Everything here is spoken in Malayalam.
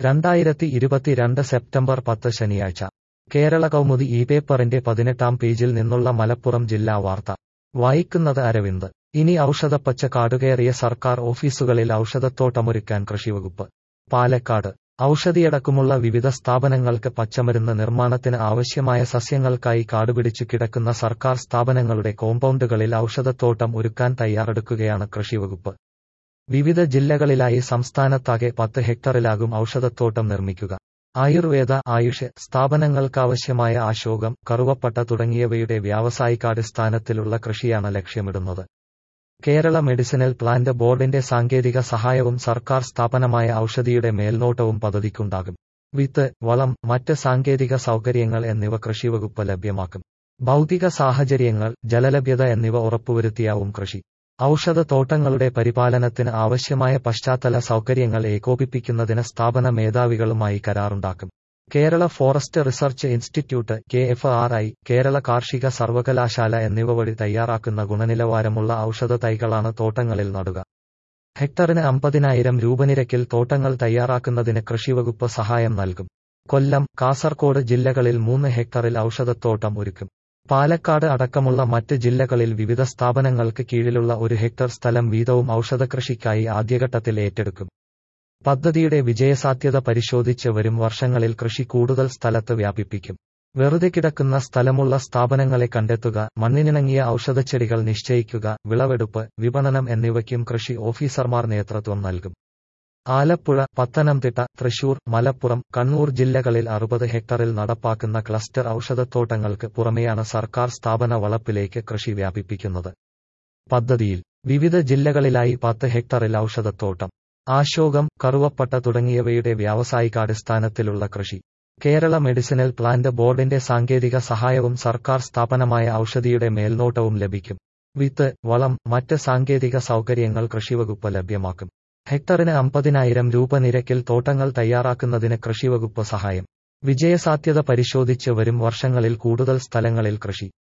രണ്ടായിരത്തി ഇരുപത്തിരണ്ട് സെപ്റ്റംബർ പത്ത് ശനിയാഴ്ച കേരള കൗമുദി ഈ പേപ്പറിന്റെ പതിനെട്ടാം പേജിൽ നിന്നുള്ള മലപ്പുറം ജില്ലാ വാർത്ത വായിക്കുന്നത് അരവിന്ദ് ഇനി ഔഷധപ്പച്ച കാടുകയറിയ സർക്കാർ ഓഫീസുകളിൽ ഔഷധത്തോട്ടമൊരുക്കാൻ കൃഷിവകുപ്പ് പാലക്കാട് ഔഷധിയടക്കമുള്ള വിവിധ സ്ഥാപനങ്ങൾക്ക് പച്ചമരുന്ന് നിർമ്മാണത്തിന് ആവശ്യമായ സസ്യങ്ങൾക്കായി കാടുപിടിച്ചു കിടക്കുന്ന സർക്കാർ സ്ഥാപനങ്ങളുടെ കോമ്പൗണ്ടുകളിൽ ഔഷധത്തോട്ടം ഒരുക്കാൻ തയ്യാറെടുക്കുകയാണ് കൃഷിവകുപ്പ് വിവിധ ജില്ലകളിലായി സംസ്ഥാനത്താകെ പത്ത് ഹെക്ടറിലാകും ഔഷധത്തോട്ടം നിർമ്മിക്കുക ആയുർവേദ ആയുഷ് സ്ഥാപനങ്ങൾക്കാവശ്യമായ അശോകം കറുവപ്പട്ട തുടങ്ങിയവയുടെ വ്യാവസായികാടിസ്ഥാനത്തിലുള്ള കൃഷിയാണ് ലക്ഷ്യമിടുന്നത് കേരള മെഡിസിനൽ പ്ലാന്റ് ബോർഡിന്റെ സാങ്കേതിക സഹായവും സർക്കാർ സ്ഥാപനമായ ഔഷധിയുടെ മേൽനോട്ടവും പദ്ധതിക്കുണ്ടാകും വിത്ത് വളം മറ്റ് സാങ്കേതിക സൗകര്യങ്ങൾ എന്നിവ കൃഷിവകുപ്പ് ലഭ്യമാക്കും ഭൗതിക സാഹചര്യങ്ങൾ ജലലഭ്യത എന്നിവ ഉറപ്പുവരുത്തിയാവും കൃഷി ഔഷധത്തോട്ടങ്ങളുടെ പരിപാലനത്തിന് ആവശ്യമായ പശ്ചാത്തല സൗകര്യങ്ങൾ ഏകോപിപ്പിക്കുന്നതിന് സ്ഥാപന മേധാവികളുമായി കരാറുണ്ടാക്കും Kerala forest research institute K F R I Kerala കാർഷിക സർവകലാശാല എന്നിവ വഴി തയ്യാറാക്കുന്ന ഗുണനിലവാരമുള്ള ഔഷധ തൈകളാണ് തോട്ടങ്ങളിൽ നടുക ഹെക്ടറിന് അമ്പതിനായിരം രൂപ നിരക്കിൽ തോട്ടങ്ങൾ തയ്യാറാക്കുന്നതിന് കൃഷിവകുപ്പ് സഹായം നൽകും കൊല്ലം കാസർകോട് ജില്ലകളിൽ മൂന്ന് ഹെക്ടറിൽ ഔഷധത്തോട്ടം ഒരുക്കും പാലക്കാട് അടക്കമുള്ള മറ്റ് ജില്ലകളിൽ വിവിധ സ്ഥാപനങ്ങൾക്ക് കീഴിലുള്ള ഒരു ഹെക്ടർ സ്ഥലം വീതവും ഔഷധകൃഷിക്കായി ആദ്യഘട്ടത്തിൽ ഏറ്റെടുക്കും പദ്ധതിയുടെ വിജയസാധ്യത പരിശോധിച്ച് വരും വർഷങ്ങളിൽ കൃഷി കൂടുതൽ സ്ഥലത്ത് വ്യാപിപ്പിക്കും വെറുതെ കിടക്കുന്ന സ്ഥലമുള്ള സ്ഥാപനങ്ങളെ കണ്ടെത്തുക മണ്ണിനിണങ്ങിയ ഔഷധച്ചെടികൾ നിശ്ചയിക്കുക വിളവെടുപ്പ് വിപണനം എന്നിവയ്ക്കും കൃഷി ഓഫീസർമാർ നേതൃത്വം നൽകും ആലപ്പുഴ പത്തനംതിട്ട തൃശൂർ മലപ്പുറം കണ്ണൂർ ജില്ലകളിൽ അറുപത് ഹെക്ടറിൽ നടപ്പാക്കുന്ന ക്ലസ്റ്റർ ഔഷധത്തോട്ടങ്ങൾക്ക് പുറമെയാണ് സർക്കാർ സ്ഥാപന വളപ്പിലേക്ക് കൃഷി വ്യാപിപ്പിക്കുന്നത് പദ്ധതിയിൽ വിവിധ ജില്ലകളിലായി പത്ത് ഹെക്ടറിൽ ഔഷധത്തോട്ടം ആശോകം കറുവപ്പട്ട തുടങ്ങിയവയുടെ വ്യാവസായികാടിസ്ഥാനത്തിലുള്ള കൃഷി കേരള മെഡിസിനൽ പ്ലാന്റ് ബോർഡിന്റെ സാങ്കേതിക സഹായവും സർക്കാർ സ്ഥാപനമായ ഔഷധിയുടെ മേൽനോട്ടവും ലഭിക്കും വിത്ത് വളം മറ്റ് സാങ്കേതിക സൗകര്യങ്ങൾ കൃഷിവകുപ്പ് ലഭ്യമാക്കും ഹെക്ടറിന് അമ്പതിനായിരം രൂപ നിരക്കിൽ തോട്ടങ്ങൾ തയ്യാറാക്കുന്നതിന് കൃഷിവകുപ്പ് സഹായം വിജയസാധ്യത പരിശോധിച്ച് വരും വർഷങ്ങളിൽ കൂടുതൽ സ്ഥലങ്ങളിൽ കൃഷി